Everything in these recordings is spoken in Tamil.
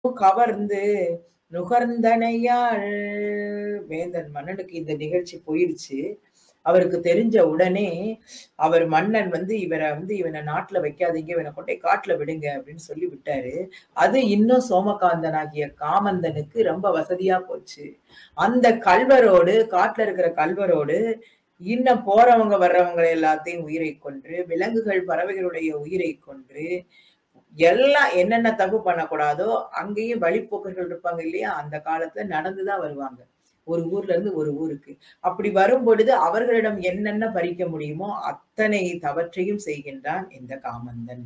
கவர்ந்து நுகர்ந்தனையாள் வேந்தன் மன்னனுக்கு இந்த நிகழ்ச்சி போயிருச்சு அவருக்கு தெரிஞ்ச உடனே அவர் மன்னன் வந்து இவரை வந்து இவனை நாட்டுல வைக்காதீங்க இவனை கொண்டே காட்டுல விடுங்க அப்படின்னு சொல்லி விட்டாரு அது இன்னும் சோமகாந்தனாகிய காமந்தனுக்கு ரொம்ப வசதியா போச்சு அந்த கல்வரோடு காட்டுல இருக்கிற கல்வரோடு இன்னும் போறவங்க வர்றவங்க எல்லாத்தையும் உயிரை கொன்று விலங்குகள் பறவைகளுடைய உயிரை கொன்று எல்லாம் என்னென்ன தப்பு பண்ணக்கூடாதோ அங்கேயும் வழிப்போக்கர்கள் இருப்பாங்க இல்லையா அந்த காலத்துல நடந்துதான் வருவாங்க ஒரு ஊர்ல இருந்து ஒரு ஊருக்கு அப்படி வரும் பொழுது அவர்களிடம் என்னென்ன பறிக்க முடியுமோ அத்தனை தவற்றையும் செய்கின்றான் இந்த காமந்தன்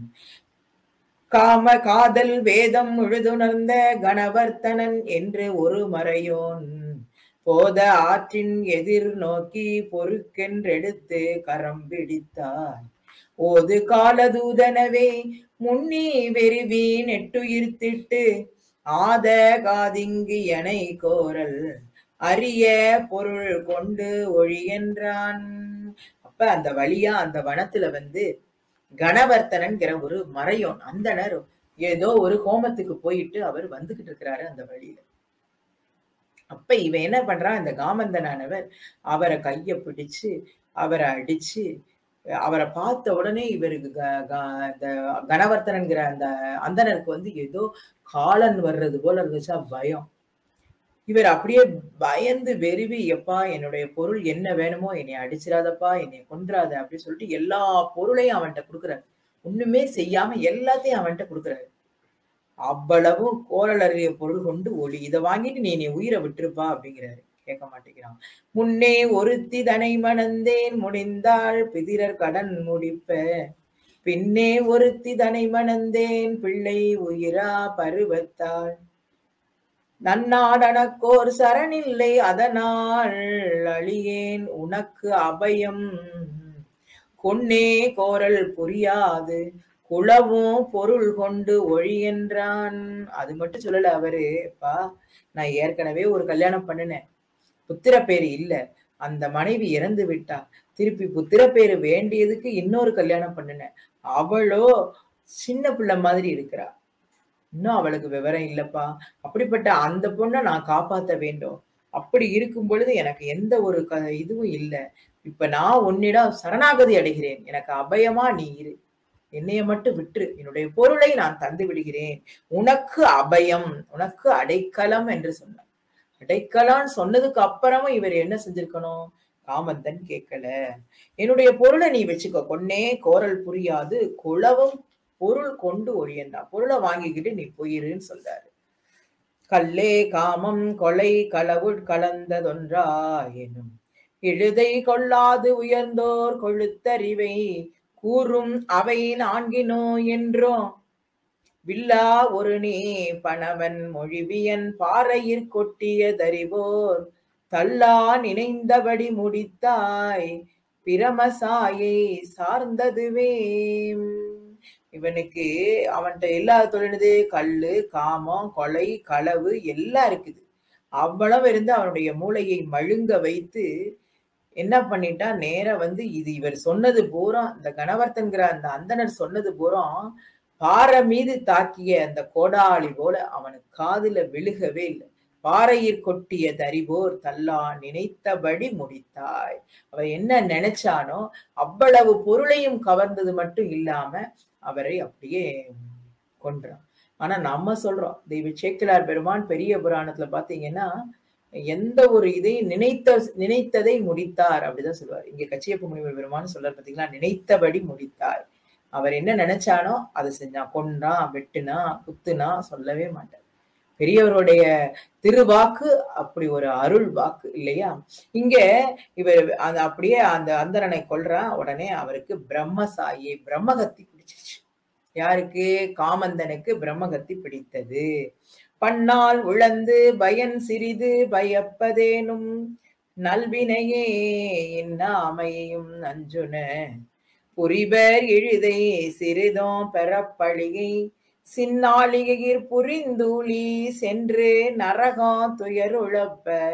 காம காதல் வேதம் முழுதுணர்ந்த கணவர்த்தனன் என்று ஒரு மறையோன் போத ஆற்றின் எதிர் நோக்கி பொறுக்கென்றெடுத்து கரம் பிடித்தாய் ஓது காலதூதனவே முன்னி வெறிவி நெட்டுயிர்த்திட்டு ஆத காதிங்கு எனை கோரல் அரிய பொருள் கொண்டு ஒழியென்றான் அப்ப அந்த வழியா அந்த வனத்துல வந்து கணவர்த்தனன்கிற ஒரு மறையோன் அந்தனர் ஏதோ ஒரு ஹோமத்துக்கு போயிட்டு அவர் வந்துகிட்டு இருக்கிறாரு அந்த வழியில அப்ப இவன் என்ன பண்றான் இந்த காமந்தனானவர் அவரை கைய பிடிச்சு அவரை அடிச்சு அவரை பார்த்த உடனே இவருக்கு இந்த கணவர்த்தனங்கிற அந்த அந்தனருக்கு வந்து ஏதோ காலன் வர்றது போல இருந்துச்சா பயம் இவர் அப்படியே பயந்து வெறுவி எப்பா என்னுடைய பொருள் என்ன வேணுமோ என்னை அடிச்சிடாதப்பா என்னை கொன்றாத அப்படின்னு சொல்லிட்டு எல்லா பொருளையும் அவன்கிட்ட கொடுக்குறாரு ஒண்ணுமே செய்யாம எல்லாத்தையும் அவன்கிட்ட கொடுக்குறாரு அவ்வளவும் கோரல் அறிய பொருள் கொண்டு ஒளி இதை வாங்கிட்டு நீ நீ உயிரை விட்டுருப்பா அப்படிங்கிறாரு கேட்க மாட்டேங்கிறான் முன்னே ஒருத்தி தனை மணந்தேன் முடிந்தாள் பிதிரர் கடன் முடிப்ப பின்னே ஒருத்தி தனை மணந்தேன் பிள்ளை உயிரா பருவத்தாள் நன்னாடனக்கோர் சரணில்லை அதனால் அழியேன் உனக்கு அபயம் கொன்னே கோரல் புரியாது குளவும் பொருள் கொண்டு ஒழியென்றான் அது மட்டும் சொல்லல அவரு பா நான் ஏற்கனவே ஒரு கல்யாணம் பண்ணினேன் புத்திர பேரு இல்ல அந்த மனைவி இறந்து விட்டா திருப்பி புத்திர பேரு வேண்டியதுக்கு இன்னொரு கல்யாணம் பண்ணினேன் அவளோ சின்ன பிள்ளை மாதிரி இருக்கிறா இன்னும் அவளுக்கு விவரம் இல்லப்பா அப்படிப்பட்ட அந்த பொண்ணை நான் காப்பாத்த வேண்டும் அப்படி இருக்கும் பொழுது எனக்கு எந்த ஒரு க இதுவும் இல்லை இப்ப நான் உன்னிடம் சரணாகதி அடைகிறேன் எனக்கு அபயமா நீ இரு என்னைய மட்டும் விட்டுரு என்னுடைய பொருளை நான் தந்து விடுகிறேன் உனக்கு அபயம் உனக்கு அடைக்கலம் என்று சொன்னார் அடைக்கலான்னு சொன்னதுக்கு அப்புறமும் இவர் என்ன செஞ்சிருக்கணும் காமந்தன் கேட்கல என்னுடைய பொருளை நீ வச்சுக்கோ கொன்னே கோரல் புரியாது குளவும் பொருள் கொண்டு ஒழியண்டா பொருளை வாங்கிக்கிட்டு நீ போயிருன்னு சொல்றாரு கல்லே காமம் கொலை களவு கலந்ததொன்றா எனும் இழுதை கொள்ளாது உயர்ந்தோர் கொழுத்தறிவை கூறும் அவை நான்கினோ என்றோ வில்லா ஒரு நீ பணவன் மொழிவியன் பாறையிற் கொட்டிய தறிவோர் தள்ளா நினைந்தபடி முடித்தாய் பிரமசாயை சார்ந்ததுவே இவனுக்கு அவன்கிட்ட எல்லா தொழிலுது கல்லு காமம் கொலை களவு எல்லாம் இருக்குது அவ்வளவு இருந்து அவனுடைய மூளையை மழுங்க வைத்து என்ன பண்ணிட்டா நேர வந்து இது இவர் சொன்னது பூரா இந்த கணவர்த்தன்கிற அந்த அந்தனர் சொன்னது பூரா பாறை மீது தாக்கிய அந்த கோடாளி போல அவனுக்கு காதுல விழுகவே இல்லை பாறையிற் கொட்டிய தறிவோர் தல்லா நினைத்தபடி முடித்தாய் அவ என்ன நினைச்சானோ அவ்வளவு பொருளையும் கவர்ந்தது மட்டும் இல்லாம அவரை அப்படியே கொன்றான் ஆனா நம்ம சொல்றோம் தெய்வ சேக்கிலார் பெருமான் பெரிய புராணத்துல பாத்தீங்கன்னா எந்த ஒரு இதையும் நினைத்த நினைத்ததை முடித்தார் அப்படிதான் சொல்லுவார் இங்க கச்சியப்ப முனிவர் பெருமான் சொல்றார் பாத்தீங்களா நினைத்தபடி முடித்தார் அவர் என்ன நினைச்சானோ அதை செஞ்சான் கொண்டான் வெட்டுனா குத்துனா சொல்லவே மாட்டார் பெரியவருடைய திருவாக்கு அப்படி ஒரு அருள் வாக்கு இல்லையா இங்க இவர் அந்த அப்படியே அந்த அந்தரனை கொல்றான் உடனே அவருக்கு பிரம்மசாயி பிரம்மகத்தி பிடிச்சிருச்சு யாருக்கு காமந்தனுக்கு பிரம்மகத்தி பிடித்தது பண்ணால் உழந்து பயன் சிறிது பயப்பதேனும் நல்வினையே இன்னாமையும் நஞ்சுன புரிவர் இழுதை சிறிதும் பெறப்பழிகை சின்னாளிகையிற் புரிந்தூளி சென்று நரகம் துயருழப்ப